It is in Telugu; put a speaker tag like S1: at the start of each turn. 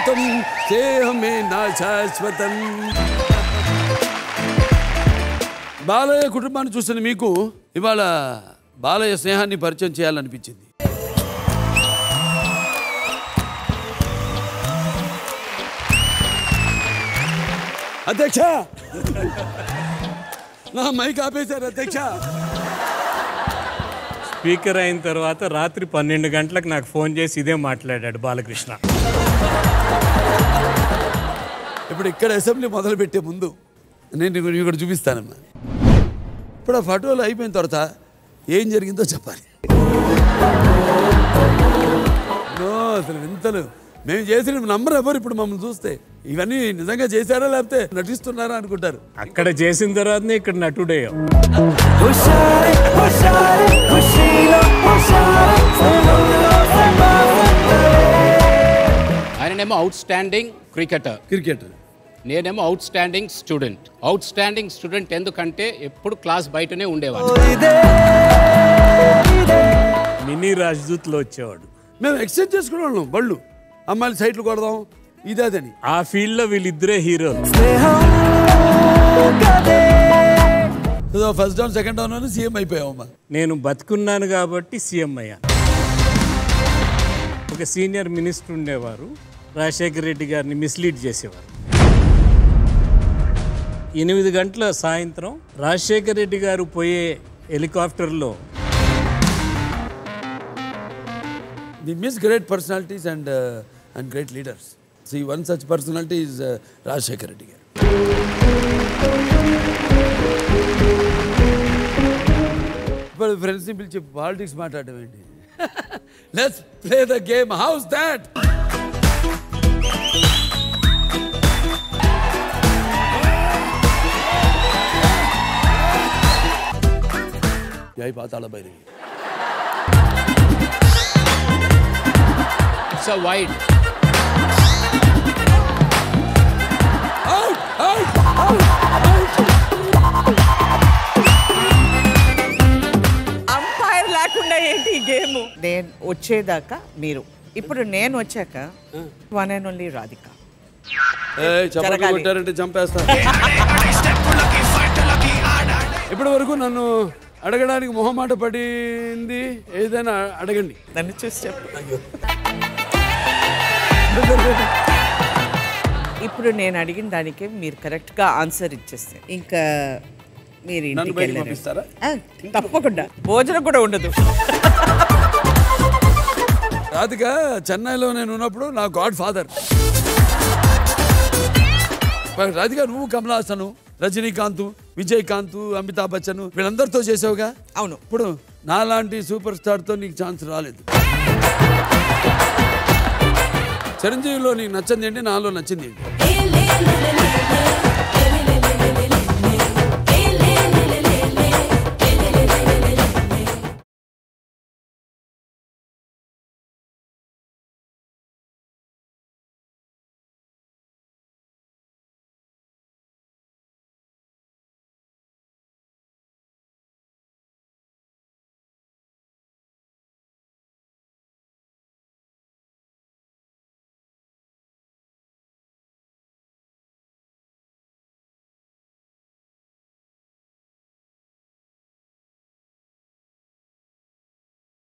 S1: శాశ్వతం స్నేహమే నా శాశ్వతం బాలయ్య కుటుంబాన్ని చూసిన మీకు ఇవాళ బాలయ్య స్నేహాన్ని పరిచయం చేయాలనిపించింది అధ్యక్ష నా మైక్ ఆపేశారు అధ్యక్ష
S2: స్పీకర్ అయిన తర్వాత రాత్రి పన్నెండు గంటలకు నాకు ఫోన్ చేసి ఇదే మాట్లాడాడు బాలకృష్ణ
S1: ఇప్పుడు ఇక్కడ అసెంబ్లీ మొదలు పెట్టే ముందు నేను నీకు ఇక్కడ చూపిస్తానమ్మా ఇప్పుడు ఆ ఫోటోలు అయిపోయిన తర్వాత ఏం జరిగిందో చెప్పాలి నో అసలు వింతలు మేము చేసిన నంబర్ ఎవరు ఇప్పుడు మమ్మల్ని చూస్తే ఇవన్నీ నిజంగా చేశారా లేకపోతే నటిస్తున్నారా అనుకుంటారు
S2: అక్కడ చేసిన తర్వాతనే ఇక్కడ నటుడయ్యావు
S3: హుషారే హుషారే ఖుషీలో హుషారే స్నేహంలో
S4: ఆయననేమో అవుట్ స్టాండింగ్ క్రికెటర్
S1: క్రికెట్
S4: నేనేమో outstanding student outstanding student ఎందుకంటే ఎప్పుడు క్లాస్ బయటనే ఉండేవాడు
S3: ఇదే ఇదే
S2: మినీ రాజ్దూత్లో వచ్చేవాడు
S1: మేము ఎక్స్చేంజ్ చేసుకునే వాళ్ళం బళ్ళు అమ్మాయిలు సైట్లు కొడదాం ఇది అదని
S2: ఆ ఫీల్డ్లో వీళ్ళిద్దరే హీరోలు
S3: స్నేహం కదే
S1: ఫస్ట్ డౌన్ సెకండ్ డౌన్ అని సీఎం అయిపోయావమ్మా
S2: నేను బతుకున్నాను కాబట్టి సీఎం అయ్యాను ఒక సీనియర్ మినిస్టర్ ఉండేవారు రాజశేఖర రెడ్డి గారిని మిస్లీడ్ చేసేవారు ఎనిమిది గంటల సాయంత్రం రాజశేఖర రెడ్డి గారు పోయే హెలికాప్టర్లో
S1: the miss great personalities and and great leaders సి one such personality is Rajasekhar Reddy garu ఇప్పుడు ఫ్రెండ్స్ని పిలిచి పాలిటిక్స్ మాట్లాడడం ఏంటి let's play the game how's that Jai Pathala Bhairavi
S4: it's a wide
S1: out out out
S5: umpire లేకుండా ఏంటి ఈ గేమ్ నేను వచ్చేదాకా మీరు ఇప్పుడు నేను వచ్చాక వన్ అండ్ ఓన్లీ రాధిక
S1: ఏయ్, చప్పట్లు
S5: జరగాలి.
S1: కొట్టారంటే చంపేస్తా ఇప్పటి వరకు నన్ను అడగడానికి మొహమాట పడింది ఏదైనా అడగండి
S5: నన్ను చూసి చెప్పు ఇప్పుడు నేను అడిగిన దానికి మీరు కరెక్ట్గా ఆన్సర్ ఇచ్చేస్తే ఇంకా మీరు
S1: నన్ను
S5: ఇంటికి
S1: బయటికి
S5: వెళ్ళారు.
S1: పంపిస్తారా?
S5: ఆ, తప్పకుండా భోజనం కూడా ఉండదు
S1: రాధిక చెన్నైలో నేను ఉన్నప్పుడు నా గాడ్ ఫాదర్ రాధిక నువ్వు కమలాసను రజనీకాంత్ విజయకాంత్ అమితాబ్ బచ్చన్ వీళ్ళందరితో చేసావుగా
S5: అవును
S1: ఇప్పుడు నాలాంటి సూపర్ స్టార్తో నీకు ఛాన్స్ రాలేదు చిరంజీవిలో నీకు నచ్చింది ఏంటి నాలో నచ్చింది ఏంటి